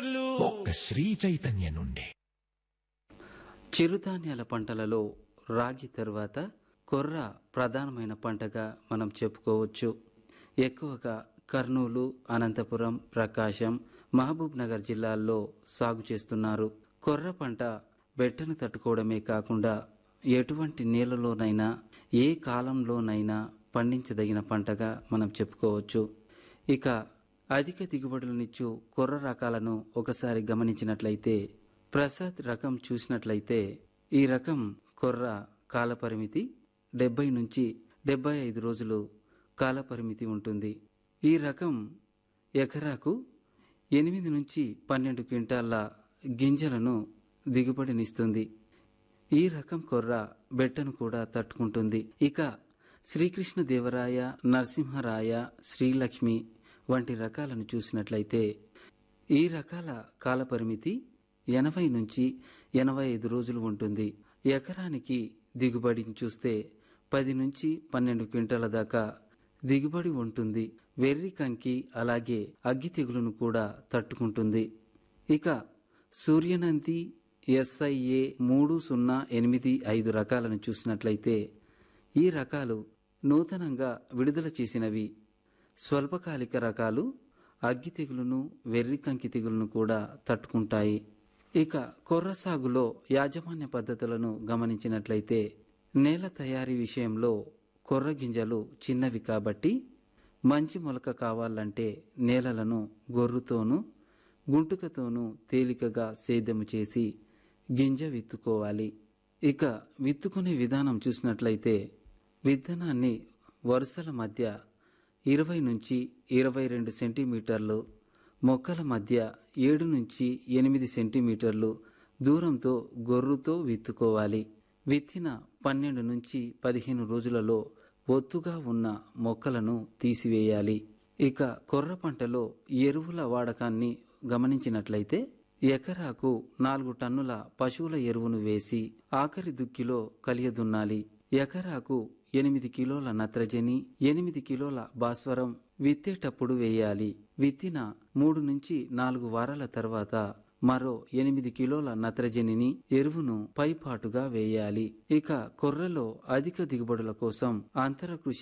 కబుర్లు ఒక్క శ్రీ చైతన్య నుండి చిరుధాన్యాల పంటలలో రాగి తరువాత కొర్ర ప్రధానమైన పంటగా మనం చెప్పుకోవచ్చు ఎక్కువగా కర్నూలు అనంతపురం ప్రకాశం మహబూబ్ నగర్ జిల్లాల్లో సాగు చేస్తున్నారు కొర్ర పంట బెట్టను తట్టుకోవడమే కాకుండా ఎటువంటి నేలలోనైనా ఏ కాలంలోనైనా పండించదగిన పంటగా మనం చెప్పుకోవచ్చు ఇక అధిక దిగుబడులనిచ్చు కొర్ర రకాలను ఒకసారి గమనించినట్లయితే ప్రసాద్ రకం చూసినట్లయితే ఈ రకం కొర్ర కాలపరిమితి డెబ్బై నుంచి డెబ్బై ఐదు రోజులు కాలపరిమితి ఉంటుంది ఈ రకం ఎకరాకు ఎనిమిది నుంచి పన్నెండు క్వింటాళ్ల గింజలను దిగుబడినిస్తుంది ఈ రకం కొర్ర బెట్టను కూడా తట్టుకుంటుంది ఇక శ్రీకృష్ణదేవరాయ నరసింహరాయ శ్రీలక్ష్మి వంటి రకాలను చూసినట్లయితే ఈ రకాల కాలపరిమితి ఎనభై నుంచి ఎనభై ఐదు రోజులు ఉంటుంది ఎకరానికి దిగుబడిని చూస్తే పది నుంచి పన్నెండు క్వింటాల దాకా దిగుబడి ఉంటుంది వెర్రి కంకి అలాగే అగ్గి తెగులును కూడా తట్టుకుంటుంది ఇక సూర్యనంది ఎస్ఐఏ మూడు సున్నా ఎనిమిది ఐదు రకాలను చూసినట్లయితే ఈ రకాలు నూతనంగా విడుదల చేసినవి స్వల్పకాలిక రకాలు అగ్గి తెగులును వెర్రి కంకి తెగులును కూడా తట్టుకుంటాయి ఇక కొర్ర సాగులో యాజమాన్య పద్ధతులను గమనించినట్లయితే నేల తయారీ విషయంలో కొర్ర గింజలు చిన్నవి కాబట్టి మంచి మొలక కావాలంటే నేలలను గొర్రుతోనూ గుంటుకతోనూ తేలికగా సేద్యము చేసి గింజ విత్తుకోవాలి ఇక విత్తుకునే విధానం చూసినట్లయితే విత్తనాన్ని వరుసల మధ్య ఇరవై నుంచి ఇరవై రెండు సెంటీమీటర్లు మొక్కల మధ్య ఏడు నుంచి ఎనిమిది సెంటీమీటర్లు దూరంతో గొర్రుతో విత్తుకోవాలి విత్తిన పన్నెండు నుంచి పదిహేను రోజులలో ఒత్తుగా ఉన్న మొక్కలను తీసివేయాలి ఇక కొర్ర పంటలో ఎరువుల వాడకాన్ని గమనించినట్లయితే ఎకరాకు నాలుగు టన్నుల పశువుల ఎరువును వేసి ఆఖరి దుక్కిలో కలియదున్నాలి ఎకరాకు ఎనిమిది కిలోల నత్రజని ఎనిమిది కిలోల భాస్వరం విత్తేటప్పుడు వేయాలి విత్తిన మూడు నుంచి నాలుగు వారాల తర్వాత మరో ఎనిమిది కిలోల నత్రజనిని ఎరువును పైపాటుగా వేయాలి ఇక కొర్రలో అధిక దిగుబడుల కోసం అంతర కృషి